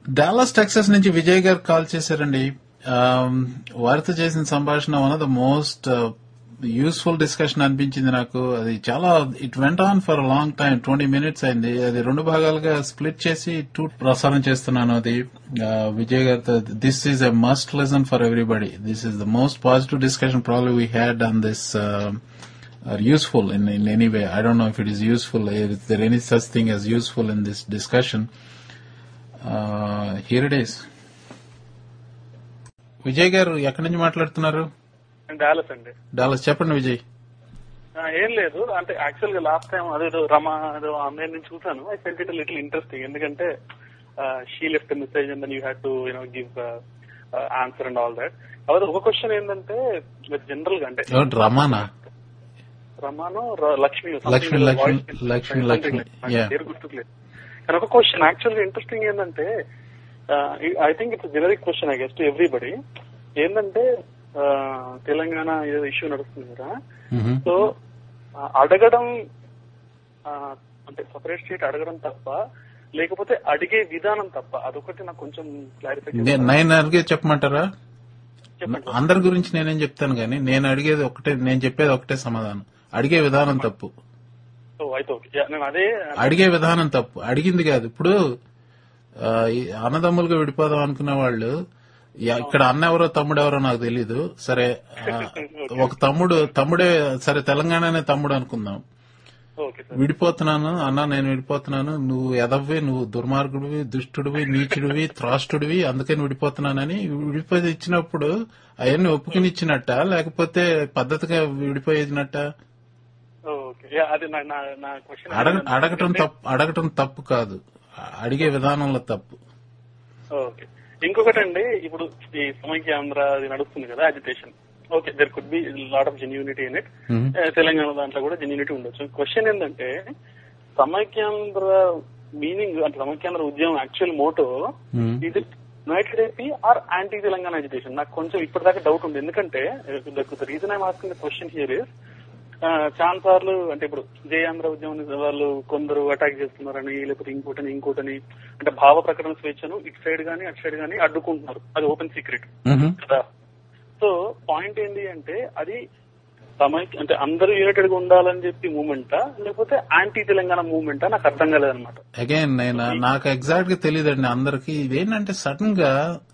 Dallas Texas నుంచి విజయ్ గారు call చేశారండి ఆమ్, వారితో చేసిన సంభాషణ one of the most useful discussion అనిపించింది నాకు అది చాలా it went on for long time twenty minutes అయింది అది రెండు భాగాలుగా స్ప్లిట్ చేసి టూ ప్రసారం చేస్తున్నాను అది ఆ, విజయ్ గారితో this is a must lesson for everybody this is the most positive discussion problem we had on this are useful in, in any way. I don't know if it is useful. Is there any such thing as useful in this discussion? Uh, here it is. Vijay garu ఎక్కడి నుంచి మాట్లాడుతున్నారు Dallas అండి Dallas చెప్పండి విజయ్ ఆ, ఏం లేదు అంటే actual గా లాస్ట్ టైం అదేదో రమా ఏదో ఆన్లైన్ నుంచి చూసాను I felt it little interesting ఎందుకంటే she left message and you had to you know give answer and all that కాబట్టి ఒక క్వశ్చన్ ఏంటంటే జనరల్ గా అంటే ఎవరు రమానా రమాను ర- లక్ష్మి something లక్ష్మి, ఏదో Lakshmi, voice- Lakshmi, something Lakshmi, like that. yeah. పేరు గుర్తుకులేదు కానీ ఒక క్వశ్చన్ యాక్చువల్ గా ఇంట్రెస్టింగ్ ఏంటంటే I think it's generic question I guess to everybody ఏంటంటే ఆ, తెలంగాణ ఏదో ఇష్యూ నడుస్తుంది కదా సో ఆ, అడగడం ఆ, అంటే సపరేట్ స్టేట్ అడగడం తప్ప లేకపోతే అడిగే విధానం తప్ప అదొకటి నాకు కొంచెం క్లారిఫై నే- నేను అడిగే చెప్పమంటారా చెప్పండి అందరి గురించి నేనేం చెప్తాను కానీ నేను అడిగేది ఒకటే నేను చెప్పేది ఒకటే సమాధానం అడిగే విధానం తప్పు సో అయితే ఓకే Yeah, నేను అదే అడిగే విధానం తప్పు అడిగింది కాదు ఇప్పుడు ఆ, ఈ అన్నదమ్ములుగా విడిపోదాం అనుకున్న వాళ్ళు యా- ఇక్కడ అన్న ఎవరో తమ్ముడు ఎవరో నాకు తెలీదు సరే ఆ, ఒక తమ్ముడు తమ్ముడే సరే తెలంగాణనే తమ్ముడు అనుకుందాం ఓకే సార్ విడిపోతున్నాను అన్న నేను విడిపోతున్నాను నువ్వు ఎదవ్వి నువ్వు దుర్మార్గుడివి దుష్టుడివి నీచుడివి త్రాష్టుడివి అందుకని విడిపోతున్నానని విడిపోయి ఇచ్చినప్పుడు అవన్నీ ఒప్పుకుని ఇచ్చినట్ట లేకపోతే పద్ధతిగా విడిపోయినట్ట ఓకే Yeah, అది నా నా- నా క్వశ్చన్ అడగ అడగటం తప్పు అడగటం తప్పు కాదు అడిగే విధానంలో తప్పు ఓకే ఇంకొకటి అండి ఇప్పుడు ఈ సమైక్య ఆంధ్ర అది నడుస్తుంది కదా agitation okay there could be lot of genuinity in it Telangana దాంట్లో కూడా జెన్యూనిటీ ఉండొచ్చు క్వశ్చన్ ఏంటంటే సమైక్యాంధ్ర మీనింగ్ అంటే సమైక్యాంధ్ర ఉద్యమం యాక్చువల్ మోటో ఇది united AP or anti Telangana education నాకు కొంచెం ఇప్పటిదాకా డౌట్ ఉంది ఎందుకంటే the reason I asking the question here is చాలా సార్లు అంటే ఇప్పుడు జయ ఆంధ్ర ఉద్యమం వాళ్ళు కొందరు అటాక్ చేస్తున్నారని లేకపోతే ఇంకోటని ఇంకోటని అంటే భావ ప్రకటన స్వేచ్ఛను ఇటు సైడ్ గానీ అటు సైడ్ గానీ అడ్డుకుంటున్నారు అది ఓపెన్ సీక్రెట్ కదా సో పాయింట్ ఏంటి అంటే అది సమైక్య అంటే అందరూ యునైటెడ్ గా ఉండాలని చెప్పి మూమెంటా లేకపోతే యాంటీ తెలంగాణ మూమెంటా నాకు అర్థం కాలేదన్నమాట అగైన్ నేను నాకు ఎగ్జాక్ట్ గా తెలియదండి అందరికి ఇదేంటంటే సడన్ గా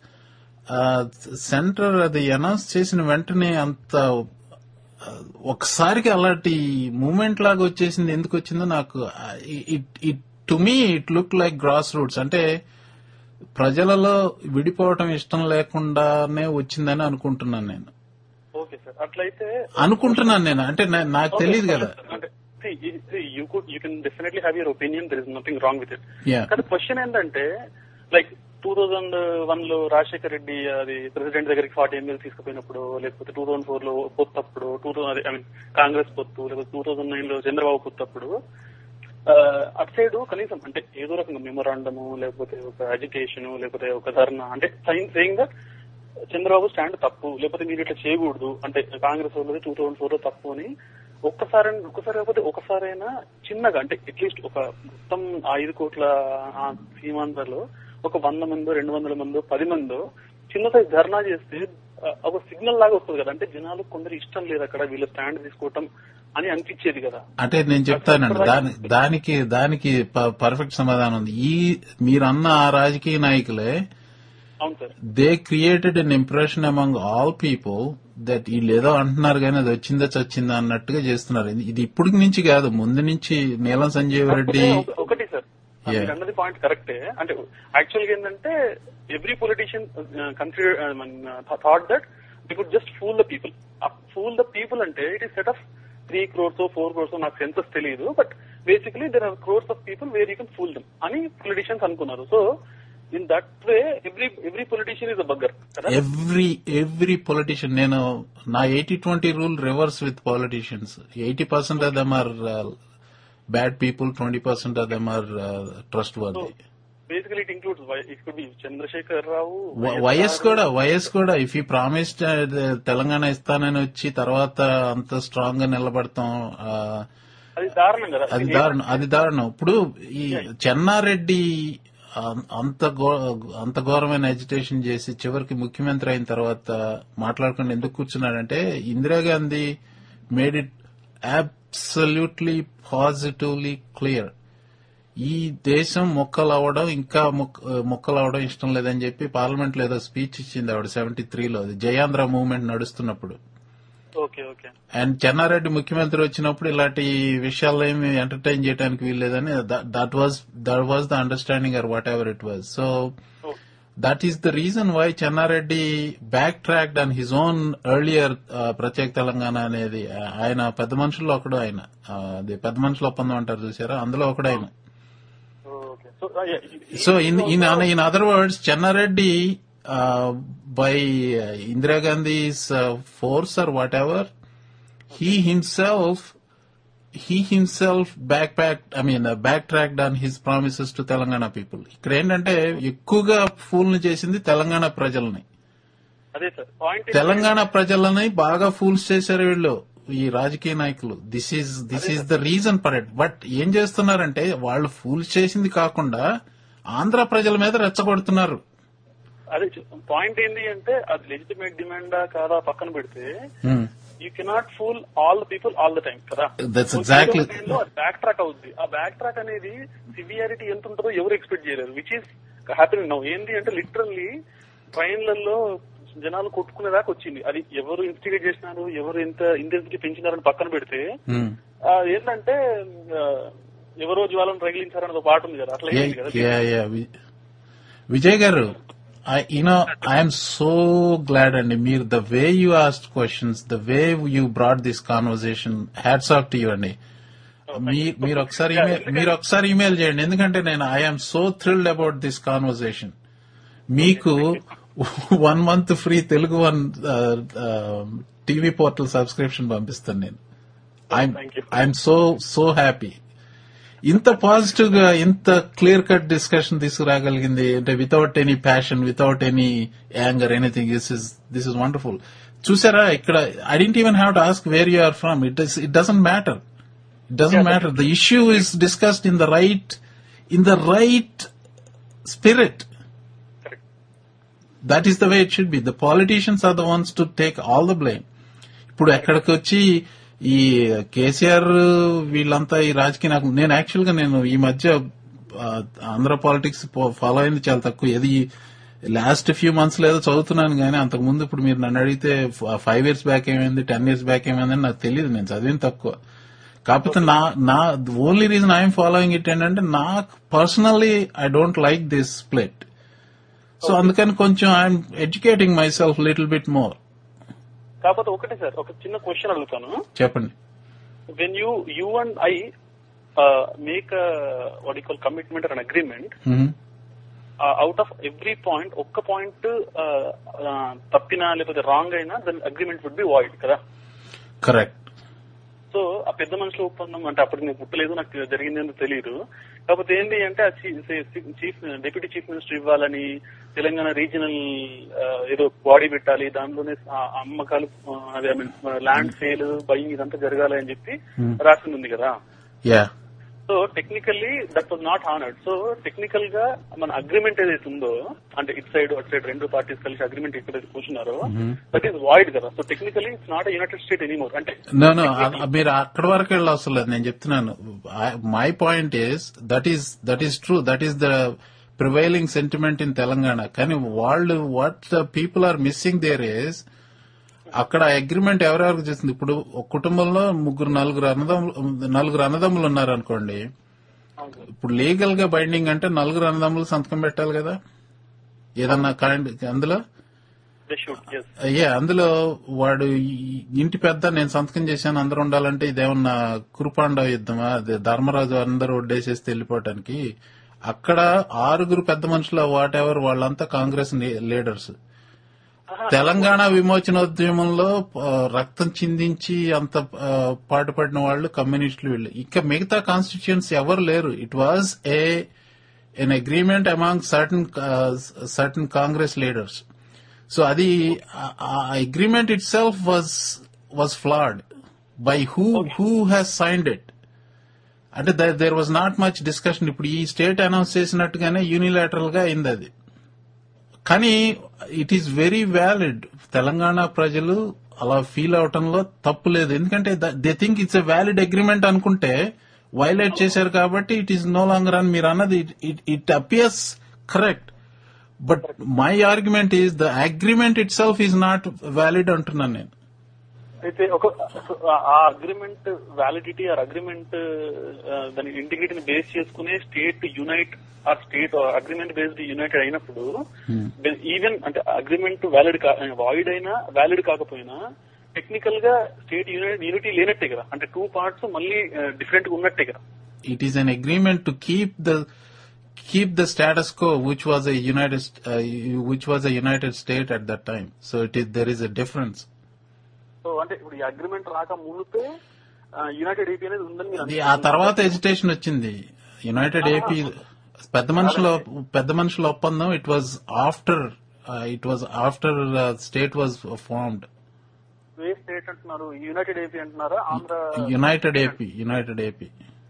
సెంటర్ అది అనౌన్స్ చేసిన వెంటనే అంత ఆ, ఒకసారికి అలాంటి మూమెంట్ లాగా వచ్చేసింది ఎందుకు వచ్చిందో నాకు it to me it look like grass roots అంటే ప్రజలలో విడిపోవటం ఇష్టం లేకుండానే వచ్చిందని అనుకుంటున్నాను నేను ఓకే సార్ అట్లయితే అనుకుంటున్నాను నేను అంటే నా- నాకు తెలియదు కదా అంటే you could you can definitely have your opinion there is nothing wrong with it Yeah. కానీ క్వశ్చన్ ఏంటంటే లైక్ టూ థౌజండ్ వన్ లో రాజశేఖర్ రెడ్డి అది ప్రెసిడెంట్ దగ్గరికి ఫార్టీ ఎంఎల్ తీసుకుపోయినప్పుడు లేకపోతే టూ థౌసండ్ ఫోర్ లో పొత్తు అప్పుడు two thousand I mean Congress పొత్తు లేకపోతే టూ థౌసండ్ నైన్ లో చంద్రబాబు పొత్తు అప్పుడు ఆ, అటు సైడ్ కనీసం అంటే ఏదో రకంగా మెమోరాండము లేకపోతే ఒక అజిటేషన్ లేకపోతే ఒక ధర్నా అంటే sign saying that Chandrababu stand తప్పు లేకపోతే మీరు ఇట్లా చేయకూడదు అంటే కాంగ్రెస్ వాళ్ళది టూ థౌసండ్ ఫోర్ లో తప్పు అని ఒక్కసారి ఒక్కసారి కాకపోతే ఒకసారైనా చిన్నగా అంటే అట్లీస్ట్ ఒక మొత్తం ఐదు కోట్ల ఆ సీమాంధ్రలో ఒక వంద మందో రెండు వందల మందో పది మందో చిన్న సైజ్ ధర్నా చేస్తే ఆ, ఒక సిగ్నల్ లాగా వస్తుంది కదా అంటే జనాలు కొందరు ఇష్టం లేదు అక్కడ వీళ్ళ స్టాండ్ తీసుకోవటం అని అనిపించేది కదా అంటే నేను చెప్తానండి దాని దానికి దానికి పర్ఫెక్ట్ సమాధానం ఉంది ఈ మీరన్న ఆ రాజకీయ నాయకులే అవును sir they created an impression among all people that వీళ్ళు ఏదో అంటున్నారు కానీ అది వచ్చిందా చచ్చిందా అన్నట్టుగా చేస్తున్నారు ఇది- ఇది ఇప్పటికి నుంచి కాదు ముందు నుంచి నీలం సంజీవ్ రెడ్డి ఒక- ఒకటి సార్ Yeah. మీరు అన్నది పాయింట్ కరెక్టే అంటే యాక్చువల్ గా ఏంటంటే every politician consider thought that we could just fool the people fool the people అంటే it is set of three crores four crores నాకు సెన్సస్ తెలియదు but basically there are crores of people where you can fool them అని politicians అనుకున్నారు so in that way every every politician is a bugger కదా every every politician నేను నా eighty twenty rule reverse with politicians eighty percent of them are bad people twenty percent of them are trustworthy basically it includes it could be Chandrasekhar Rao YS కూడా YS కూడా if he promised Telangana ఇస్తానని వచ్చి తర్వాత అంత strong గా నిలబడతాం ఆ, అది దారుణం కదా అది దారుణం అది దారుణం ఇప్పుడు ఈ చెన్నారెడ్డి అం- అంత ఘో- అంత ఘోరమైన ఎజిటేషన్ చేసి చివరికి ముఖ్యమంత్రి అయిన తర్వాత మాట్లాడకుండా ఎందుకు కూర్చున్నాడంటే Indira Gandhi made it absolutely positively clear ఈ దేశం మొక్కలు అవ్వడం ఇంకా మొక్క- మొక్కలు అవ్వడం ఇష్టం లేదని చెప్పి పార్లమెంట్ లో ఏదో స్పీచ్ ఇచ్చింది ఆవిడ సెవెంటీ త్రీలో జయాంధ్ర మూవ్మెంట్ నడుస్తున్నప్పుడు ఓకే ఓకే అండ్ చెన్నారెడ్డి ముఖ్యమంత్రి వచ్చినప్పుడు ఇలాంటి విషయాల్లో ఏమి ఎంటర్టైన్ చేయడానికి వీల్లేదని that was that was the understanding are what ever it was so that is the reason why Chennareddy back tracked and his own earlier ప్రత్యేక తెలంగాణ అనేది ఆ- ఆయన పెద్ద మనుషుల్లో ఒకడు ఆయన ఆ, అది పెద్ద మనుషుల ఒప్పందం అంటారు చూసారా అందులో ఒకడు ఆయన okay so so in in in other words Chennareddy by ఇందిరాగాంధీస్ force are what ever he himself he himself backpacked, I mean, uh, backtracked on his promises to Telangana people ఇక్కడ ఏంటంటే ఎక్కువగా ఫూల్ని చేసింది తెలంగాణ ప్రజల్ని అదే సార్ పాయింట్ తెలంగాణ ప్రజలని బాగా ఫూల్స్ చేశారు వీళ్ళు ఈ రాజకీయ నాయకులు this is this is the reason for it but ఏం చేస్తున్నారంటే వాళ్ళు ఫూల్స్ చేసింది కాకుండా ఆంధ్ర ప్రజల మీద రెచ్చగొడుతున్నారు అదే పాయింట్ ఏంటి అంటే అది లెజిటిమేట్ డిమాండా కాదా పక్కన పెడితే you cannot fool all the people all the time కదా That's exactly- బ్యాక్ ట్రాక్ అవుద్ది ఆ బ్యాక్ ట్రాక్ అనేది సివియారిటీ ఎంత ఉంటుందో ఎవరు ఎక్స్పెక్ట్ చేయలేరు విచ్ ఈస్ హ్యాపీనింగ్ నౌ ఏంటి అంటే లిటరల్లీ ట్రైన్లలో జనాలు కొట్టుకునేదాకా వచ్చింది అది ఎవరు ఇన్స్టిగేట్ చేసినారు ఎవరు ఎంత ఇంటెన్సిటీ పెంచినారని పక్కన పెడితే ఆ, ఏంటంటే ఆ, ఎవరో జ్వాలను రగిలించారని ఒక పాట ఉంది కదా అట్లా అయింది కదా Yeah, yeah. Vi- విజయ్ గారు I, you know, I am so glad and Amir, the way you asked questions, the way you brought this conversation, hats off to you అండి మీ- మీరు ఒకసారి email- మీరు ఒకసారి ఇమెయిల్ చేయండి ఎందుకంటే నేను I'm so thrilled about this conversation మీకు one month free Telugu one TV portal subscription పంపిస్తాను నేను Thank you. I'm so so happy ఇంత పాజిటివ్ గా ఇంత క్లియర్ కట్ డిస్కషన్ తీసుకురాగలిగింది అంటే without any passion without any anger anything this is this is wonderful చూసారా ఇక్కడ I didn't even have to ask where you are from it it doesn't matter it doesn't matter the issue is discussed in the right in the right spirit Correct. That is the way it should be the politicians are the ones to take all the blame ఇప్పుడు ఎక్కడికి వచ్చి ఈ కేసీఆర్ వీళ్ళంతా ఈ రాజకీయ నాకు నేను actual గా నేను ఈ మధ్య ఆ, ఆంధ్ర పాలిటిక్స్ ఫాలో అయింది చాలా తక్కువ ఏది లాస్ట్ ఫ్యూ మంత్స్ లేదో చదువుతున్నాను కానీ అంతకు ముందు ఇప్పుడు మీరు నన్ను అడిగితే ఫైవ్ ఇయర్స్ బ్యాక్ ఏమైంది టెన్ ఇయర్స్ బ్యాక్ ఏమైందని నాకు తెలియదు నేను చదివిన తక్కువ కాకపోతే నా నా only reason I'm following it ఏంటంటే నాకు personally I don't like this split so అందుకని కొంచెం I'm educating myself little bit more కాకపోతే ఒకటే సార్ ఒక చిన్న క్వశ్చన్ అడుగుతాను చెప్పండి when you you and I make what equal commitment and agreement hmm. Out of every point ఒక్క point తప్పినా లేకపోతే రాంగ్ అయినా దాని అగ్రిమెంట్ వుడ్ బి వాయిడ్ కదా కరెక్ట్ సో ఆ పెద్ద మనుషుల ఒప్పందం అంటే అప్పటికి నేను పుట్టలేదు నాకు జరిగింది ఏంటో తెలియదు కాకపోతే ఏంటి అంటే ఆ చీఫ్ డిప్యూటీ చీఫ్ మినిస్టర్ ఇవ్వాలని తెలంగాణ రీజనల్ ఏదో బాడీ పెట్టాలి దానిలోనే ఆ అమ్మకాలు ఆ, అదే I mean land sale buying ఇదంతా జరగాలి అని చెప్పి రాసింది ఉంది కదా yeah so technically that was not honoured so technical గా మన అగ్రిమెంట్ ఏదైతే ఉందో అంటే ఇట్ సైడ్ అటు సైడ్ రెండు పార్టీస్ కలిసి అగ్రిమెంట్ ఎక్కడైతే కూర్చున్నారో దట్ ఈస్ వాయిడ్ కదా so technically it's not united state anymore అంటే నో నో మీరు అక్కడి వరకు వెళ్ళవసరం లేదు నేను చెప్తున్నాను my point is that is that is true that is the prevailing sentiment in Telangana కానీ వాళ్ళు what the people are missing there is అక్కడ అగ్రిమెంట్ ఎవరెవరికి చేసింది ఇప్పుడు ఒక కుటుంబంలో ముగ్గురు నలుగురు అన్నదమ్ములు నలుగురు అన్నదమ్ములు ఉన్నారు అనుకోండి ఇప్పుడు లీగల్ గా బైండింగ్ అంటే నలుగురు అన్నదమ్ములు సంతకం పెట్టాలి కదా ఏదన్నా kind- అందులో దే షుడ్ ఎస్ అయ్యా అందులో వాడు ఈ ఇంటి పెద్ద నేను సంతకం చేశాను అందరూ ఉండాలంటే ఇదేమన్నా కురుపాండవ యుద్ధమా అదే ధర్మరాజు అందరూ ఒడ్డేసేస్తే వెళ్ళిపోవటానికి అక్కడ ఆరుగురు పెద్ద మనుషుల వాట్ ఎవర్ వాళ్ళంతా కాంగ్రెస్ లీడర్స్ తెలంగాణ విమోచనోద్యమంలో ఆ, రక్తం చిందించి అంత ఆ, పాటుపడిన వాళ్ళు కమ్యూనిస్టులు వీళ్ళు ఇక మిగతా కాన్స్టిట్యూన్స్ ఎవరు లేరు it was a an agreement among certain certain Congress leaders so అది agreement itself was was flawed by who who has signed it అంటే there was not much discussion ఇప్పుడు ఈ స్టేట్ అనౌన్స్ చేసినట్టుగానే యూనిలాటరల్ గా అయింది అది కానీ it is very valid Telangana ప్రజలు అలా ఫీల్ అవటంలో తప్పు లేదు ఎందుకంటే they think it's a valid agreement అనుకుంటే వైలేట్ చేశారు కాబట్టి ఇట్ ఈస్ నో లాంగర్ అని మీరు అన్నది it appears correct but my argument is the agreement itself is not valid అంటున్నాను నేను అయితే ఒక ఆ అగ్రిమెంట్ వ్యాలిడిటీ ఆ అగ్రిమెంట్ దాని ఇంటిగ్రిటీని బేస్ చేసుకునే స్టేట్ యునైట్ ఆ స్టేట్ అగ్రిమెంట్ బేస్డ్ యునైటెడ్ అయినప్పుడు ఈవెన్ అంటే అగ్రిమెంట్ వ్యాలిడ్ వాయిడ్ అయినా వ్యాలిడ్ కాకపోయినా టెక్నికల్ గా స్టేట్ యూనిటీ లేనట్టే కదా అంటే టూ పార్ట్స్ మళ్ళీ డిఫరెంట్ గా ఉన్నట్టే కదా it is an agreement to keep the keep the status quo which was a united uh, which was a united state at that time so it is there is a difference so అంటే ఇప్పుడు ఈ agreement రాక మునిపే United AP అనేది ఉందని మీరు అది ఆ తర్వాత ఎజిటేషన్ వచ్చింది యునైటెడ్ ఏపీ పెద్ద మనుషుల పెద్ద మనుషుల ఒప్పందం it was after it was after state was formed ఏ స్టేట్ అంటున్నారు యునైటెడ్ ఏపీ అంటున్నారా Andhra united AP united AP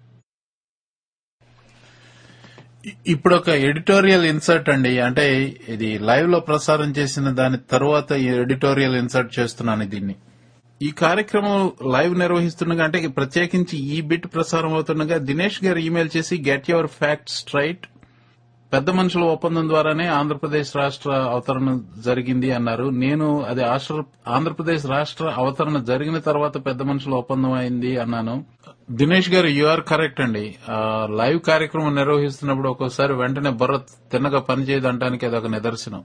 ఇప్పుడు ఒక ఎడిటోరియల్ ఇన్సర్ట్ అండి అంటే ఇది లైవ్ లో ప్రసారం చేసిన దాని తర్వాత ఈ ఎడిటోరియల్ ఇన్సర్ట్ చేస్తున్నాను దీన్ని ఈ కార్యక్రమం లైవ్ నిర్వహిస్తుండగా అంటే ప్రత్యేకించి ఈ బిట్ ప్రసారం అవుతుండగా దినేష్ గారు ఈమెయిల్ చేసి గెట్ యువర్ ఫ్యాక్ట్ స్ట్రైట్ పెద్ద మనుషుల ఒప్పందం ద్వారానే ఆంధ్రప్రదేశ్ రాష్ట్ర అవతరణ జరిగింది అన్నారు నేను అది ఆశ్ర- ఆంధ్రప్రదేశ్ రాష్ట్ర అవతరణ జరిగిన తర్వాత పెద్ద మనుషుల ఒప్పందం అయింది అన్నాను దినేష్ గారు యు ఆర్ కరెక్ట్ అండి ఆ, లైవ్ కార్యక్రమం నిర్వహిస్తున్నప్పుడు ఒక్కోసారి వెంటనే బుర్ర తిన్నగా పనిచేయదు అంటానికి అది ఒక నిదర్శనం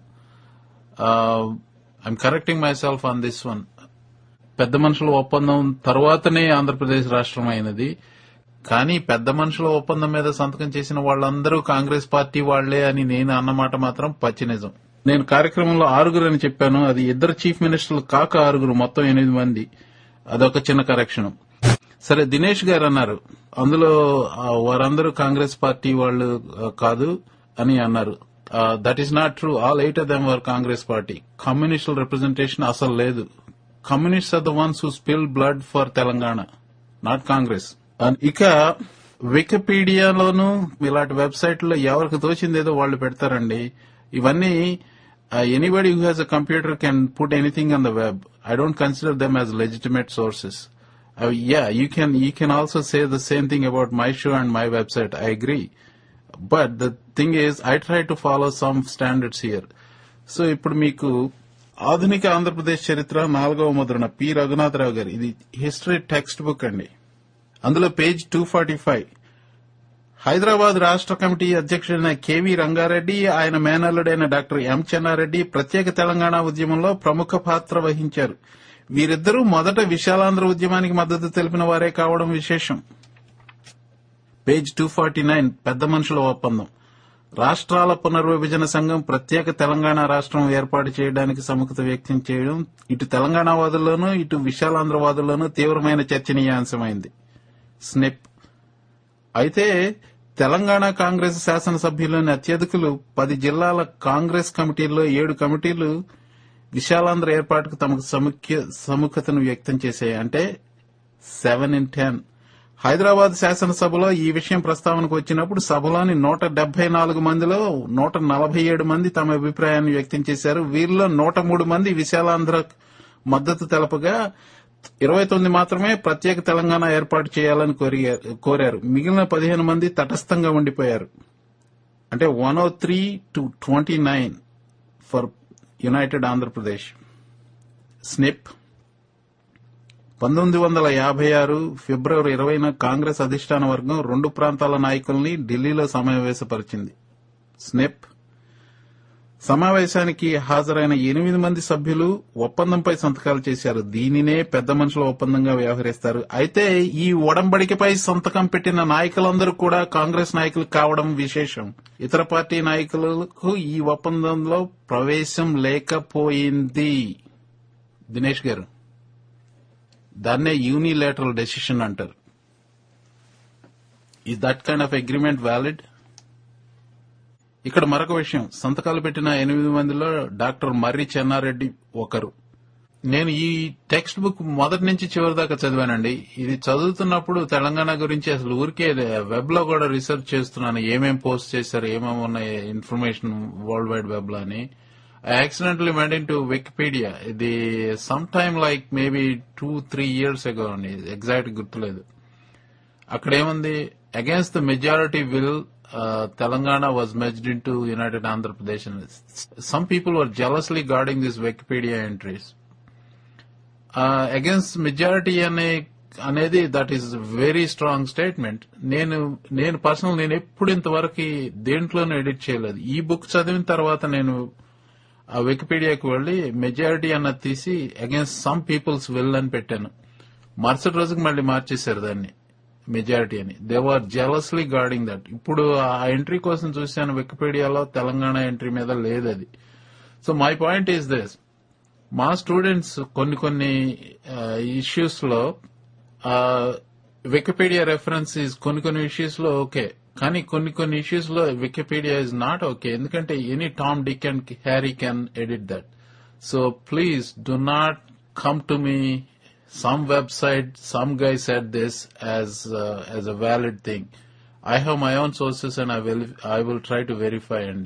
I'm correcting myself on this one పెద్ద మనుషుల ఒప్పందం తర్వాతనే ఆంధ్రప్రదేశ్ రాష్ట్రం అయినది కానీ పెద్ద మనుషుల ఒప్పందం మీద సంతకం చేసిన వాళ్ళందరూ కాంగ్రెస్ పార్టీ వాళ్లే అని నేను అన్నమాట మాత్రం పచ్చి నిజం నేను కార్యక్రమంలో ఆరుగురు అని చెప్పాను అది ఇద్దరు చీఫ్ మినిస్టర్లు కాక ఆరుగురు మొత్తం ఎనిమిది మంది అదొక చిన్న కరెక్షన్ సరే దినేష్ గారు అన్నారు అందులో ఆ, వారందరూ కాంగ్రెస్ పార్టీ వాళ్ళు ఆ, కాదు అని అన్నారు that is not true all eight of them were Congress party కమ్యూనిస్టుల రిప్రజెంటేషన్ అసలు లేదు communist are the ones who spill blood for Telangana not Congress ఇక వికీపీడియాలోను ఇలాంటి వెబ్సైట్ లో ఎవరికి తోచింది ఏదో వాళ్ళు పెడతారండి ఇవన్నీ anybody who has a computer can put anything on the web I don't consider them as legitimate sources yeah you can you can also say the same thing about my show and my website I agree but the thing is I try to follow some standards here so ఇప్పుడు మీకు ఆధునిక ఆంధ్రప్రదేశ్ చరిత్ర నాలుగవ ముద్రణ P Raghunatha Rao గారు ఇది history text book అండి అందులో page two forty five Hyderabad రాష్ట్ర కమిటీ అధ్యక్షుడైన కెవి రంగారెడ్డి ఆయన మేనల్లుడైన డాక్టర్ ఎం చెన్నారెడ్డి ప్రత్యేక తెలంగాణ ఉద్యమంలో ప్రముఖ పాత్ర వహించారు వీరిద్దరూ మొదట విశాలాంధ్ర ఉద్యమానికి మద్దతు తెలిపిన వారే కావడం విశేషం పేజ్ టూ ఫార్టీ నైన్ పెద్ద మనుషుల ఒప్పందం రాష్ట్రాల పునర్విభజన సంఘం ప్రత్యేక తెలంగాణ రాష్ట్రం ఏర్పాటు చేయడానికి సముఖత వ్యక్తం చేయడం ఇటు తెలంగాణ వాదుల్లోనూ ఇటు విశాలాంధ్ర వాదుల్లోనూ తీవ్రమైన చర్చనీయాంశమైంది స్నిప్ అయితే తెలంగాణ కాంగ్రెస్ శాసనసభ్యులోని అత్యధికులు పది జిల్లాల కాంగ్రెస్ కమిటీల్లో ఏడు కమిటీలు విశాలాంధ్ర ఏర్పాటుకు తమకు సముఖ్య సముఖతను వ్యక్తం చేశాయి అంటే సెవెన్ ఇన్ టెన్ హైదరాబాద్ శాసనసభలో ఈ విషయం ప్రస్తావనకు వచ్చినప్పుడు సభలోని నూట డెబ్బై నాలుగు మందిలో నూట నలభై ఏడు మంది తమ అభిప్రాయాన్ని వ్యక్తం చేశారు వీరిలో నూట మూడు మంది విశాలాంధ్ర మద్దతు తెలపగా ఇరవై తొమ్మిది మాత్రమే ప్రత్యేక తెలంగాణ ఏర్పాటు చేయాలని కోరిగా- కోరారు మిగిలిన పదిహేను మంది తటస్థంగా ఉండిపోయారు అంటే one O three to twenty nine for united Andhra Pradesh స్నిప్ పంతొమ్మిది వందల యాభై ఆరు ఫిబ్రవరి ఇరవైన కాంగ్రెస్ అధిష్టాన వర్గం రెండు ప్రాంతాల నాయకుల్ని ఢిల్లీలో సమావేశపరిచింది స్నిప్ సమావేశానికి హాజరైన ఎనిమిది మంది సభ్యులు ఒప్పందంపై సంతకాలు చేశారు దీనినే పెద్ద మనుషుల ఒప్పందంగా వ్యవహరిస్తారు అయితే ఈ ఒడంబడికపై సంతకం పెట్టిన నాయకులందరూ కూడా కాంగ్రెస్ నాయకులు కావడం విశేషం ఇతర పార్టీ నాయకులకు ఈ ఒప్పందంలో ప్రవేశం లేకపోయింది దినేష్ గారు దాన్నే యూనిలేటరల్ డెసిషన్ అంటారు is that kind of agreement valid ఇక్కడ మరొక విషయం సంతకాలు పెట్టిన ఎనిమిది మందిలో డాక్టర్ మర్రి చెన్నారెడ్డి ఒకరు నేను ఈ టెక్స్ట్ బుక్ మొదటి నుంచి చివరి దాకా చదివానండి ఇది చదువుతున్నప్పుడు తెలంగాణ గురించి అసలు ఊరికే వెబ్ లో కూడా రీసెర్చ్ చేస్తున్నాను ఏమేం పోస్ట్ చేశారు ఏమేమి ఉన్నాయి ఇన్ఫర్మేషన్ వరల్డ్ వైడ్ వెబ్ లో అని I accidentally went into Wikipedia ఇది some time like maybe two three years ago అండి ఎగ్జాక్ట్ గుర్తులేదు అక్కడ ఏముంది against the majority will Telangana was merged into united Andhra Pradesh some people were jealously guarding this Wikipedia entries against majority అనే అనేది that is very strong statement నేను నేను personal నేను ఎప్పుడు ఇంతవరకు దేంట్లోనూ ఎడిట్ చేయలేదు ఈ బుక్ చదివిన తర్వాత నేను ఆ వికీపీడియాకి వెళ్లి మెజారిటీ అన్నది తీసి అగేన్స్ట్ సమ్ పీపుల్స్ విల్ అని పెట్టాను మరుసటి రోజుకి మళ్ళీ మార్చేశారు దాన్ని మెజారిటీ అని they are jealously guarding that ఇప్పుడు ఆ ఎంట్రీ కోసం చూశాను వికీపీడియాలో తెలంగాణ ఎంట్రీ మీద లేదు అది so my point is this మా స్టూడెంట్స్ కొన్ని కొన్ని ఇష్యూస్ లో వికీపీడియా రెఫరెన్సెస్ కొన్ని కొన్ని ఇష్యూస్ లో ఓకే కానీ కొన్ని కొన్ని ఇష్యూస్ లో వికీపీడియా ఇస్ నాట్ ఓకే ఎందుకంటే any Tom Dick and Harry can edit that so please do not come to me some website, some guy said this as uh, as a valid thing. I have my own sources and I will I will try to verify and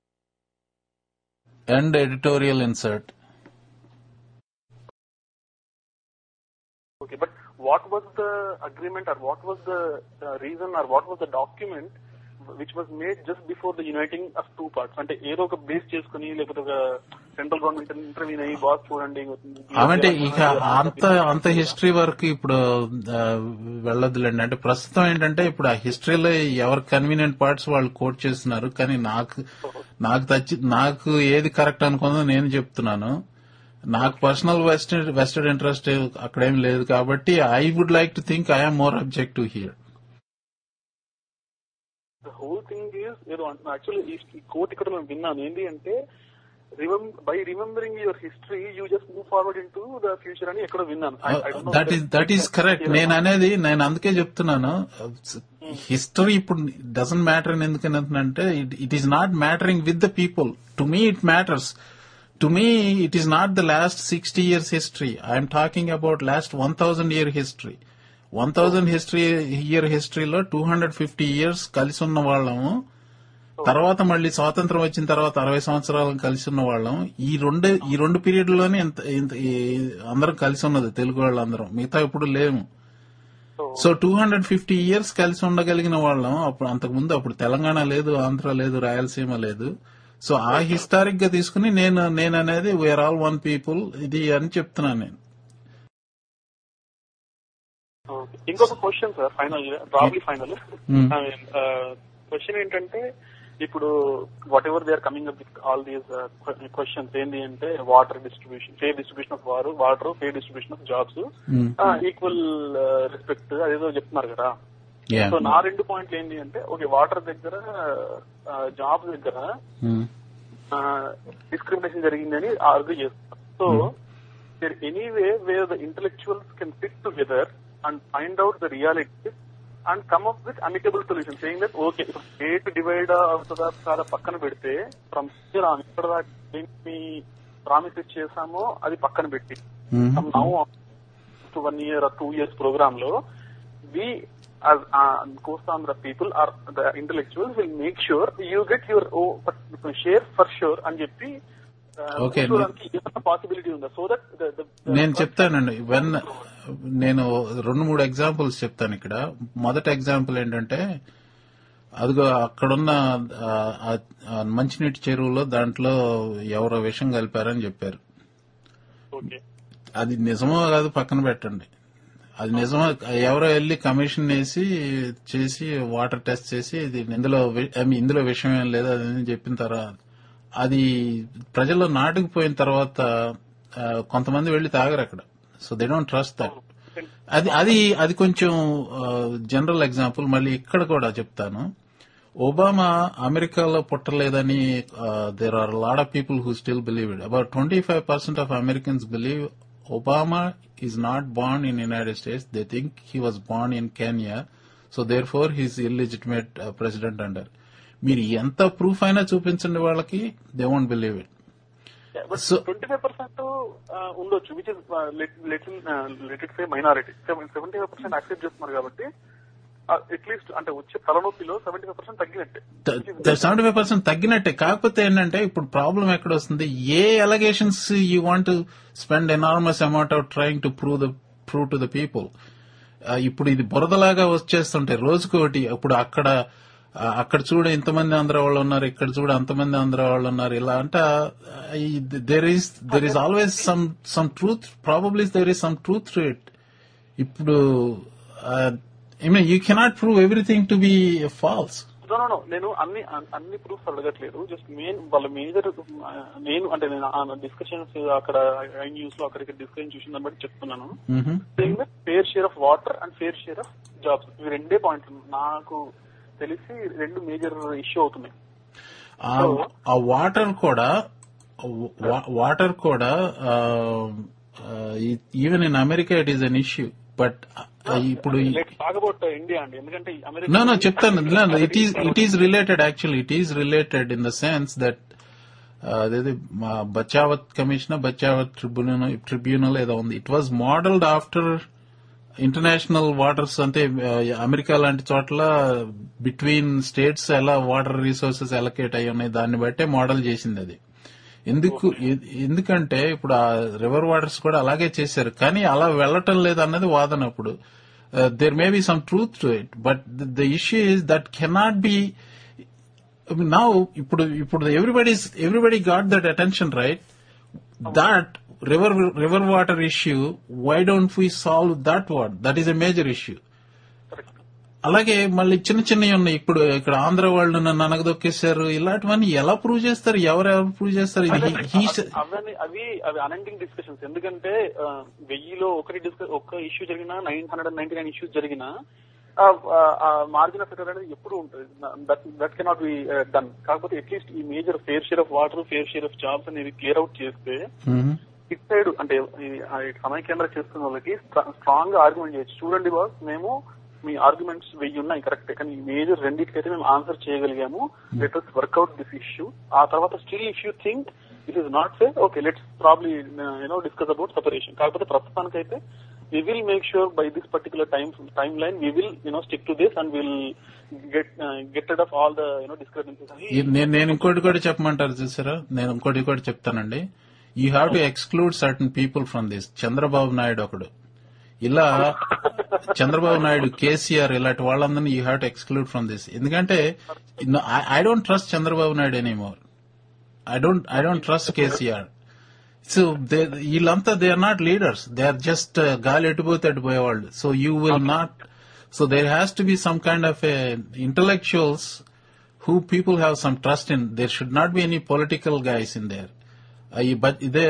end editorial insert. Okay, but what was the agreement or what was the uh, reason or what was the document which was made just before the uniting of two parts? అంటే ఏదో ఒక base చేసుకుని లేకపోతే ఒక central government interview అయ్యి బాస్ చూడండి అంటే ఇక అంత అంత హిస్టరీ వరకు ఇప్పుడు ఆ, వెళ్ళొద్దులేండి అంటే ప్రస్తుతం ఏంటంటే ఇప్పుడు ఆ హిస్టరీలో ఎవరు కన్వీనియంట్ పార్ట్స్ వాళ్ళు కోట్ చేస్తున్నారు కానీ నాకు నాకు తచ్చి నాకు ఏది కరెక్ట్ అనుకుందో నేను చెప్తున్నాను నాకు పర్సనల్ వెస్టెడ్ వెస్టెడ్ ఇంట్రెస్ట్ అక్కడేం లేదు కాబట్టి I would like to think I'm more objective here the whole thing is ఏదో యాక్చువల్లీ ఈ కోట్ ఇక్కడ నేను విన్నాను ఏంటి అంటే by remembering your history you just move forward into the future అని ఎక్కడో విన్నాను I- I don't know that is that is correct నేను అనేది నేను అందుకే చెప్తున్నాను హిస్టరీ ఇప్పుడు డజంట్ మ్యాటర్ అని ఎందుకు అంటే it is not mattering with the people to me it matters to me it is not the last sixty years history I'm talking about last one thousand year history one thousand history year హిస్టరీలో two hundred fifty years కలిసి ఉన్న వాళ్ళము తర్వాత మళ్ళీ స్వాతంత్రం వచ్చిన తర్వాత అరవై సంవత్సరాలు కలిసి ఉన్న వాళ్ళం ఈ రెండు ఈ రెండు పీరియడ్ లోనే ఇంత ఇంత ఈ- అందరం కలిసి ఉన్నది తెలుగు వాళ్ళందరం మిగతా ఇప్పుడు లేము so two hundred fifty years కలిసి ఉండగలిగిన వాళ్ళం అప్పుడు అంతకుముందు అప్పుడు తెలంగాణ లేదు ఆంధ్ర లేదు రాయలసీమ లేదు సో ఆ హిస్టారిక్ గా తీసుకుని నేను నేను అనేది వీఆర్ ఆల్ వన్ పీపుల్ ఇది అని చెప్తున్నాను నేను Okay. ఇంకొక question sir final probably final Hmm. Question ఏంటంటే ఇప్పుడు whatever they are coming up with all these questions ఏంటి అంటే water distribution fair distribution of వారు water fair distribution of jobs Hmm. Equal respect అదేదో చెప్తున్నారు కదా Yeah. So నా రెండు పాయింట్లు ఏంటి అంటే ఓకే వాటర్ దగ్గర జాబ్ దగ్గర Hmm. డిస్క్రిమినేషన్ జరిగిందని ఆర్గ్యూ చేస్తారు so there anyway where the intellectuals can sit together and find out the reality and come up with amicable solution saying that okay state divide అవుతుందా కాదా పక్కన పెడితే from ఇక్కడ దాకా ఏమి ప్రామిస్ చేసామో అది పక్కన పెట్టి Hmm. Now to one year two years program లో we as uh, Kosandra people are the intellectuals will make sure you get your oh, share for sure అని చెప్పి Okay. పాసిబిలిటీ ఉందా సో దట్ నేను చెప్తానండి వెన్ నేను రెండు మూడు examples చెప్తాను ఇక్కడ మొదటి ఎగ్జాంపుల్ ఏంటంటే అదిగో అక్కడున్న ఆ, ఆ, ఆ మంచినీటి చెరువులో దాంట్లో ఎవరో విషం కలిపారని చెప్పారు ఓకే అది నిజమో కాదు పక్కన పెట్టండి అది నిజమో ఎవరో వెళ్ళి కమిషన్ వేసి చేసి వాటర్ టెస్ట్ చేసి ఇది ఇందులో వి- I mean, ఇందులో విషయం ఏం లేదు అది అని చెప్పిన తర్వాత అది ప్రజల్లో నాటుకుపోయిన తర్వాత ఆ, కొంతమంది వెళ్లి తాగరు అక్కడ so they don't trust that అది అది అది కొంచెం జనరల్ ఎగ్జాంపుల్ మళ్ళీ ఇక్కడ కూడా చెప్తాను ఒబామా అమెరికాలో పుట్టలేదని there are lot of people who still believe it about twenty five percent of Americans believe Obama is not born in United States they think he was born in Kenya so therefore he's illegitimate president అంటారు మీరు ఎంత proof అయినా చూపించండి వాళ్ళకి they won't believe it but So- twenty five percent ఉండొచ్చు which is let it say minority seventy five percent accept చేస్తున్నారు కాబట్టి at least అంటే వచ్చే తలనొప్పిలో సెవెంటీ ఫైవ్ పర్సెంట్ తగ్గినట్టే సెవెంటీ ఫైవ్ పర్సెంట్ తగ్గినట్టే కాకపోతే ఏంటంటే ఇప్పుడు ప్రాబ్లం ఎక్కడ వస్తుంది ఏ allegations you want spend enormous amount of trying to prove the prove to the people ఇప్పుడు ఇది బురదలాగా వచ్చేస్తుంటాయి రోజుకోటి ఇప్పుడు అక్కడ ఆ, అక్కడ చూడు ఇంతమంది ఆంధ్ర వాళ్ళు ఉన్నారు ఇక్కడ చూడు అంతమంది ఆంధ్ర వాళ్ళు ఉన్నారు ఇలా అంటే there is there is always some some truth probably there is some truth to it ఇప్పుడు I mean you cannot prove everything to be false no no నేను అన్ని అన్- అన్ని ప్రూఫ్స్ అడగట్లేదు జస్ట్ మెయిన్ వాళ్ళ మేజర్ నేను అంటే నేను డిస్కషన్స్ అక్కడ న్యూస్ లో అక్కడికి డిస్కషన్ చూసిన దాన్ని బట్టి చెప్తున్నాను fair share of water and fair share of jobs ఇవి రెండే పాయింట్లు నాకు తెలిసి రెండు మేజర్ ఇష్యూ అవుతున్నాయి ఆ- ఆ వాటర్ కూడా వాటర్ కూడా even in America it is an issue but ఇప్పుడు లెట్ టాక్ అబౌట్ ఇండియా అండి ఎందుకంటే అమెరికా నో నో చెప్తాను it is it is related actually it is related in the sense that అదేది మా Bachawat commission Bachawat tribunal tribunal ఏదో ఉంది it was modelled after international waters అంటే ఆ, అమెరికా లాంటి చోట్ల బిట్వీన్ స్టేట్స్ ఎలా వాటర్ రిసోర్సెస్ ఎలకేట్ అయి ఉన్నాయి దాన్ని బట్టే మోడల్ చేసింది అది ఎందుకు ఎ- ఎందుకంటే ఇప్పుడు ఆ రివర్ వాటర్స్ కూడా అలాగే చేశారు కానీ అలా వెళ్ళటం లేదు అన్నది వాదన అప్పుడు there may be some truth to it but the issue is that cannot be now ఇప్పుడు ఇప్పుడు everybody everybody got that attention right that river river water issue why don't we solve that what that is a major issue అలాగే మళ్ళీ చిన్న చిన్నవి ఉన్నాయి ఇప్పుడు ఇక్కడ ఆంధ్ర వాళ్ళు నన్ను అనగదొక్కేశారు ఇలాంటివన్నీ ఎలా ప్రూవ్ చేస్తారు ఎవరెవరు ప్రూవ్ చేస్తారు ఇది he- he- అవన్నీ అవి అవి అనెండింగ్ డిస్కషన్స్ ఎందుకంటే ఆ, వెయ్యిలో ఒకటి డిస్కస్ ఒక్క ఇష్యూ జరిగినా nine hundred ninety nine issues జరిగినా మార్జిన్ ఆఫ్ ఎర్రర్ అనేది ఎప్పుడు ఉంటుంది that that cannot be done కాకపోతే అట్లీస్ట్ ఈ major fair share of water fair share of jobs అనేది క్లియర్ అవుట్ చేస్తే Mhm. ఇట్ సైడ్ అంటే ఈ ఆ సమైకేంద్ర చేస్తున్న వాళ్ళకి స్ట్రాంగ్ గా ఆర్గ్యుమెంట్ చేయొచ్చు చూడండి బాస్ మేము మీ ఆర్గ్యుమెంట్స్ వెయ్యి ఉన్నాయి కరెక్ట్ కానీ ఈ మేజర్ రెండింటికైతే మేము ఆన్సర్ చేయగలిగాము let us work out this issue ఆ తర్వాత still if you think it is not fair okay let's probably you know discuss about separation కాకపోతే ప్రస్తుతానికైతే we will make sure by this particular time timeline we will you know stick to this and will get get off all the you know discrepancies అని ఈ- నేను నేను ఇంకోటి కూడా చెప్పమంటారు చూసారా నేను ఇంకోటి కూడా చెప్తానండి you have to exclude certain people from this Chandrababu Naidu ఒకడు ఇలా చంద్రబాబు నాయుడు కేసీఆర్ ఇలాంటి వాళ్ళందరినీ you have to exclude from this ఎందుకంటే I don't trust Chandrababu Naidu anymore I don't I don't trust KCR so they వీళ్ళంతా they are not leaders they are just గాలి ఎటుపోతే అటుపోయేవాళ్ళు so you will not so there has to be some kind of intellectuals who people have some trust in. There should not be any political guys in there. ఈ బ- ఇదే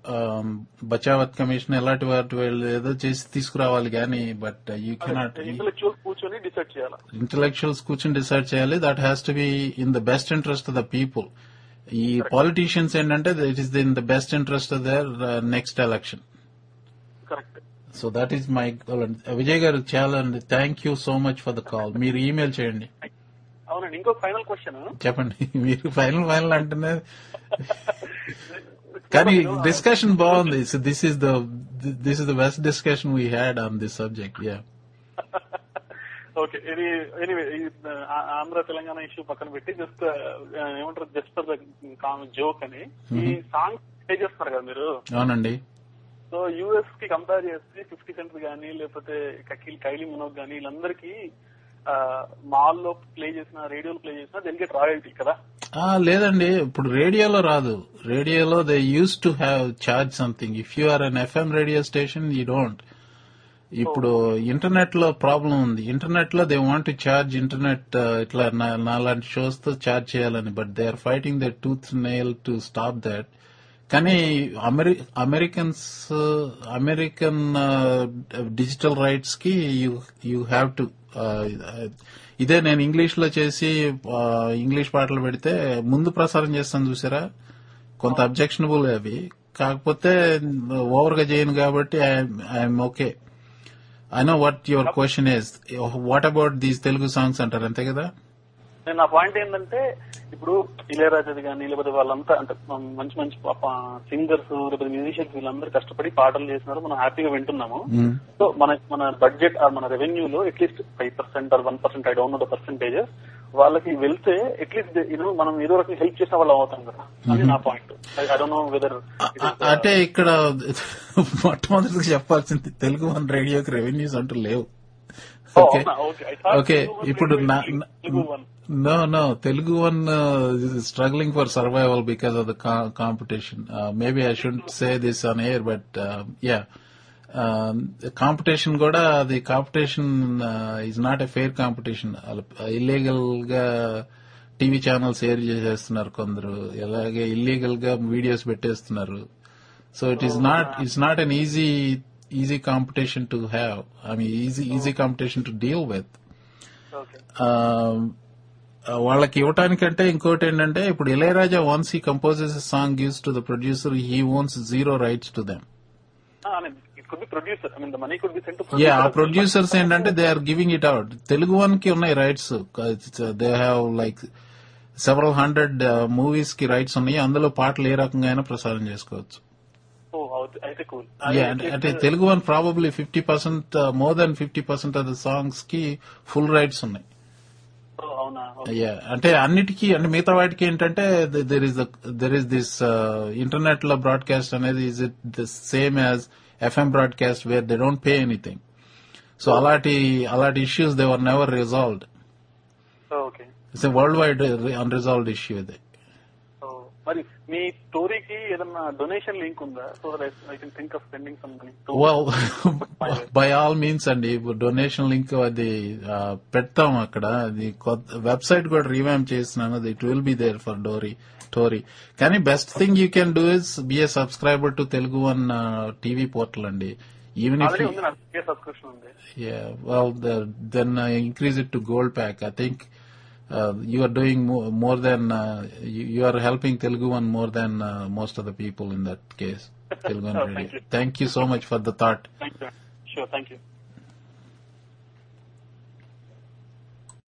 Bachawat commission ఎలాంటి వాటి వాళ్ళు ఏదో చేసి తీసుకురావాలి కానీ బట్ యూ కెనాట్ ఇంటలెక్చువల్ కూర్చొని డిసైడ్ చేయాలి ఇంటలెక్చువల్స్ కూర్చొని డిసైడ్ చేయాలి that has to be in the best interest of the people ఈ పాలిటీషియన్స్ ఏంటంటే it is in the best interest of their next election correct so that is my Vijay గారు చాలా thank you so much for the call మీరు email చేయండి అవునండి ఇంకో final question చెప్పండి మీరు ఫైనల్ ఫైనల్ అంటేనే కానీ డిస్కషన్ బాగుంది so this is the this is the best discussion we had on this subject yeah okay ఇది ఎనీవే ఆంధ్ర తెలంగాణ ఇష్యూ పక్కన పెట్టి జస్ట్ ఏమంటారు జస్ట్ ఫర్ ద జోక్ అని ఈ సాంగ్ ప్లే చేస్తున్నారు కదా మీరు అవునండి సో యుఎస్ కి కంపేర్ చేస్తే ఫిఫ్టీ సెంట్స్ గానీ లేకపోతే కకిల్ కైలీ మనోజ్ గానీ వీళ్ళందరికీ మాల్ లో ప్లే చేసిన రేడియోలో ప్లే చేసిన దెన్ గెట్ రాయల్టీ కదా ఆ, లేదండి ఇప్పుడు రేడియోలో రాదు రేడియోలో they use to have charge something if you are on FM radio station you don't ఇప్పుడు ఇంటర్నెట్ లో ప్రాబ్లం ఉంది ఇంటర్నెట్ లో they want to charge internet ఇట్లా నా- నాలాంటి షోస్ తో చార్జ్ చేయాలని but they are fighting the tooth nail to stop that కానీ అమెరి అమెరికన్స్ అమెరికన్ డిజిటల్ రైట్స్ కి యూ యూ హ్యావ్ టు ఇదే నేను ఇంగ్లీష్ లో చేసి ఆ, ఇంగ్లీష్ పాటలు పెడితే ముందు ప్రసారం చేస్తాను చూసారా కొంత అబ్జెక్షనబుల్ అవి కాకపోతే ఓవర్ గా చేయను కాబట్టి I'm okay I know what your question is what about these Telugu songs అంటారు అంతే కదా నేను నా పాయింట్ ఏంటంటే ఇప్పుడు ఇళయరాజాది కానీ లేకపోతే వాళ్ళంతా అంటే మ- మంచి మంచి సింగర్స్ లేకపోతే మ్యూజిషియన్స్ వీళ్ళందరూ కష్టపడి పాటలు చేసినారు మనం హ్యాపీగా వింటున్నాము Mm. సో మన మన బడ్జెట్ ఆర్ మన రెవెన్యూ లో at least five percent or one percent I don't know the percentages వాళ్ళకి వెళ్తే అట్లీస్ట్ ఇదో మనం ఏదో రకంగా హెల్ప్ చేసిన వాళ్ళు అవుతాం కదా అది నా point I don't know whether అ- అంటే ఇక్కడ మొట్టమొదటిగా చెప్పాల్సింది తెలుగు వన్ రేడియోకి రెవెన్యూస్ అంటూ లేవు ఓకే ఓకే ఇప్పుడు నా- నా- No, no. Telugu one uh, is struggling for survival because of the co- competition. Uh, maybe I shouldn't say this on air, but uh, yeah. Um, the competition కూడా the competition uh, is not a fair competition. Illegal గా TV channels air చేసేస్తున్నారు కొందరు అలాగే illegal గా videos పెట్టేస్తున్నారు so it is not it's not an easy easy competition to have I mean easy easy competition to deal with okay వాళ్ళకి ఇవ్వటానికంటే ఇంకోటి ఏంటంటే ఇప్పుడు Ilaiyaraaja once he composes song gives to the producer he owns zero rights to them it could be producer I mean the money could be sent to yeah ఆ producers ఏంటంటే they are giving it out Telugu one కి ఉన్నాయి rights they have like several hundred movies కి rights ఉన్నాయి అందులో పాటలు ఏ రకంగా అయినా ప్రసారం చేసుకోవచ్చు అయితే కూల్ Yeah, అంటే- అంటే Telugu one probably fifty percent more than fifty percent of the songs కి ఫుల్ రైట్స్ ఉన్నాయి అవునా Yeah, అంటే అన్నిటికీ అంటే మిగతా వాటికి ఏంటంటే there is there is this internet లో బ్రాడ్కాస్ట్ అనేది is it the same as FM broadcast where they don't pay anything so అలాంటి అలాంటి issues they were never resolved okay it's worldwide unresolved issue ఇది మరి మీ స్టోరీకి ఏదన్నా donation link ఉందా so I can think of spending some money well by all means అండి donation link అది ఆ, పెడతాం అక్కడ అది కొత్త వెబ్సైట్ కూడా రీవ్యామ్ చేస్తున్నాను అది it will be there for డోరీ టోరీ కానీ best thing you can do is be a subscriber to Telugu one TV portal అండి ఈవెన్ ఇఫ్ ఆల్రెడీ ఉంది నాకు సబ్స్క్రిప్షన్ ఉంది Yeah, well, the, then uh, increase it to gold pack. I think uh, you are doing more, more than uh, you, you are helping Telugu one more than uh, most of the people in that case. Telugu One Oh, Radio. thank you. Thank you so much for the thought. Thank you sure thank you